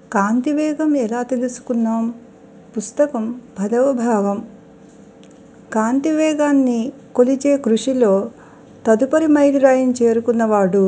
కాంతి వేగం ఎలా తెలుసుకున్నాం పుస్తకం పదవ భాగం కాంతి వేగాన్ని కొలిచే కృషిలో తదుపరి మైలురాయిని చేరుకున్నవాడు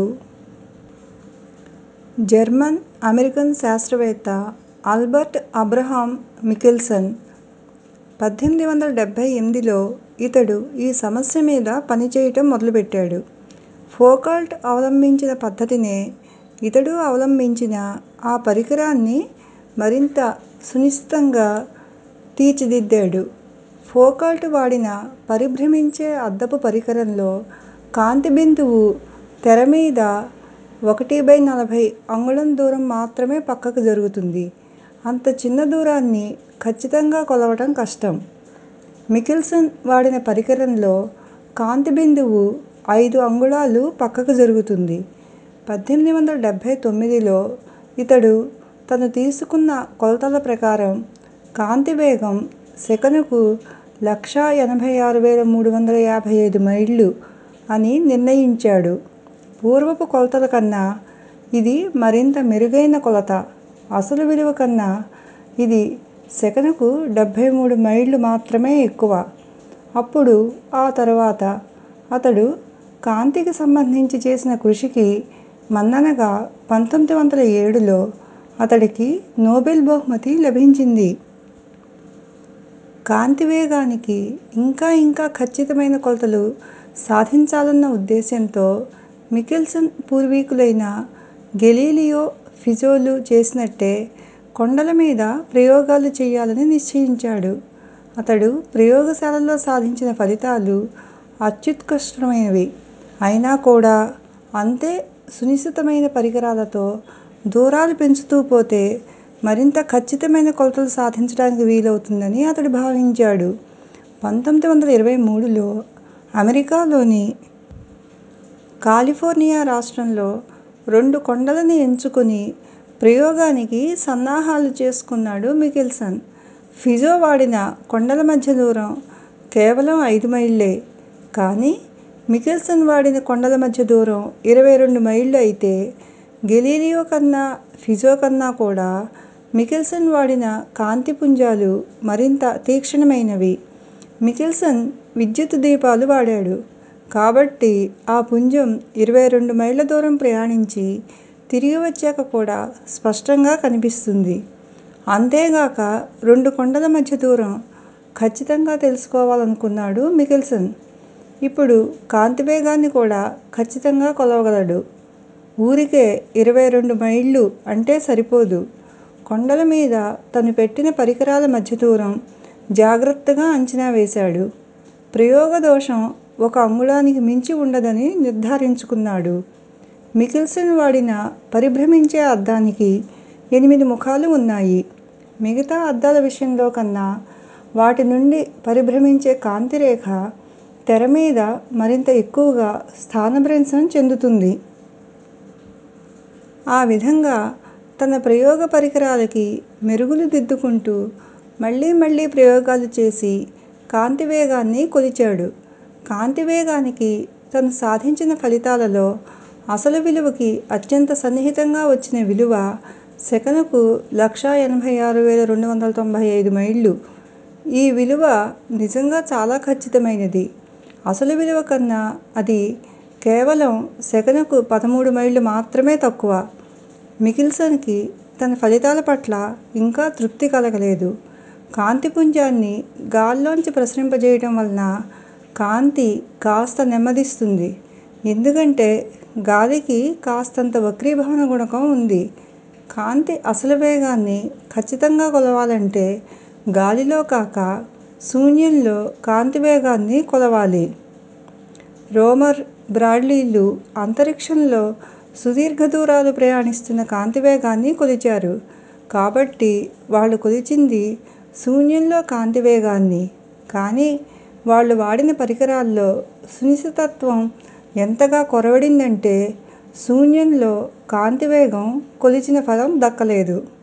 జర్మన్ అమెరికన్ శాస్త్రవేత్త ఆల్బర్ట్ అబ్రహాం మికెల్సన్ పద్దెనిమిది వందల డెబ్బై ఎనిమిదిలో ఇతడు ఈ సమస్య మీద పనిచేయటం మొదలుపెట్టాడు ఫౌకాల్ట్ అవలంబించిన పద్ధతినే ఇతడూ అవలంబించినా ఆ పరికరాన్ని మరింత సునిశితంగా తీర్చిదిద్దాడు ఫౌకాల్ట్ వాడిన పరిభ్రమించే అద్దపు పరికరంలో కాంతి బిందువు తెర మీద ఒకటి బై నలభై అంగుళం దూరం మాత్రమే పక్కకు జరుగుతుంది అంత చిన్న దూరాన్ని ఖచ్చితంగా కొలవటం కష్టం మికెల్సన్ వాడిన పరికరంలో కాంతి బిందువు ఐదు అంగుళాలు పక్కకు జరుగుతుంది పద్దెనిమిది వందల డెబ్బై తొమ్మిదిలో ఇతడు తను తీసుకున్న కొలతల ప్రకారం కాంతి వేగం సెకనుకు లక్షా ఎనభై ఆరు వేల మూడు వందల యాభై ఐదు మైళ్ళు అని నిర్ణయించాడు పూర్వపు కొలతల కన్నా ఇది మరింత మెరుగైన కొలత అసలు విలువ కన్నా ఇది సెకనుకు డెబ్బై మూడు మైళ్ళు మాత్రమే ఎక్కువ అప్పుడు ఆ తరువాత అతడు కాంతికి సంబంధించి చేసిన కృషికి మన్ననగా పంతొమ్మిది వందల ఏడులో అతడికి నోబెల్ బహుమతి లభించింది కాంతి వేగానికి ఇంకా ఇంకా ఖచ్చితమైన కొలతలు సాధించాలన్న ఉద్దేశ్యంతో మికెల్సన్ పూర్వీకులైన గెలీలియో ఫిజోలు చేసినట్టే కొండల మీద ప్రయోగాలు చేయాలని నిశ్చయించాడు అతడు ప్రయోగశాలలో సాధించిన ఫలితాలు అత్యుత్కృష్టమైనవి అయినా కూడా అంతే సునిశితమైన పరికరాలతో దూరాలు పెంచుతూ పోతే మరింత ఖచ్చితమైన కొలతలు సాధించడానికి వీలవుతుందని అతడు భావించాడు పంతొమ్మిది వందల ఇరవై మూడులో అమెరికాలోని కాలిఫోర్నియా రాష్ట్రంలో రెండు కొండలని ఎంచుకుని ప్రయోగానికి సన్నాహాలు చేసుకున్నాడు మికెల్సన్ ఫిజో వాడిన కొండల మధ్య దూరం కేవలం ఐదు మైళ్ళే కానీ మికెల్సన్ వాడిన కొండల మధ్య దూరం ఇరవై రెండు మైళ్ళు అయితే గెలీలియో కన్నా ఫిజో కన్నా కూడా మికెల్సన్ వాడిన కాంతి పుంజాలు మరింత తీక్షణమైనవి మికెల్సన్ విద్యుత్ దీపాలు వాడాడు కాబట్టి ఆ పుంజం ఇరవై రెండు మైళ్ళ దూరం ప్రయాణించి తిరిగి వచ్చాక కూడా స్పష్టంగా కనిపిస్తుంది అంతేగాక రెండు కొండల మధ్య దూరం ఖచ్చితంగా తెలుసుకోవాలనుకున్నాడు మికెల్సన్ ఇప్పుడు కాంతి వేగాన్ని కూడా ఖచ్చితంగా కొలవగలడు ఊరికే ఇరవై రెండు మైళ్ళు అంటే సరిపోదు కొండల మీద తను పెట్టిన పరికరాల మధ్య దూరం జాగ్రత్తగా అంచనా వేశాడు ప్రయోగ దోషం ఒక అంగుళానికి మించి ఉండదని నిర్ధారించుకున్నాడు మికెల్సన్ వాడిన పరిభ్రమించే అద్దానికి ఎనిమిది ముఖాలు ఉన్నాయి మిగతా అద్దాల విషయంలో కన్నా వాటి నుండి పరిభ్రమించే కాంతి రేఖ తెర మీద మరింత ఎక్కువగా స్థానభ్రంశం చెందుతుంది ఆ విధంగా తన ప్రయోగ పరికరాలకి మెరుగులు దిద్దుకుంటూ మళ్ళీ మళ్ళీ ప్రయోగాలు చేసి కాంతి వేగాన్ని కొలిచాడు కాంతి వేగానికి తను సాధించిన ఫలితాలలో అసలు విలువకి అత్యంత సన్నిహితంగా వచ్చిన విలువ సెకనుకు లక్షా ఎనభై ఆరు వేల రెండు వందల తొంభై ఐదు మైళ్ళు ఈ విలువ నిజంగా చాలా ఖచ్చితమైనది అసలు విలువ కన్నా అది కేవలం సెకనుకు పదమూడు మైళ్ళు మాత్రమే తక్కువ మికెల్సన్కి తన ఫలితాల పట్ల ఇంకా తృప్తి కలగలేదు కాంతి పుంజాన్ని గాల్లోంచి ప్రసరింపజేయటం వలన కాంతి కాస్త నెమ్మదిస్తుంది ఎందుకంటే గాలికి కాస్తంత వక్రీభవన గుణకం ఉంది కాంతి అసలు వేగాన్ని ఖచ్చితంగా కొలవాలంటే గాలిలో కాక శూన్యంలో కాంతి వేగాన్ని కొలవాలి రోమర్ బ్రాడ్లీలు అంతరిక్షంలో సుదీర్ఘ దూరాలు ప్రయాణిస్తున్న కాంతి వేగాన్ని కొలిచారు కాబట్టి వాళ్ళు కొలిచింది శూన్యంలో కాంతి వేగాన్ని కానీ వాళ్ళు వాడిన పరికరాల్లో సునిశితత్వం ఎంతగా కొరవడిందంటే శూన్యంలో కాంతి వేగం కొలిచిన ఫలం దక్కలేదు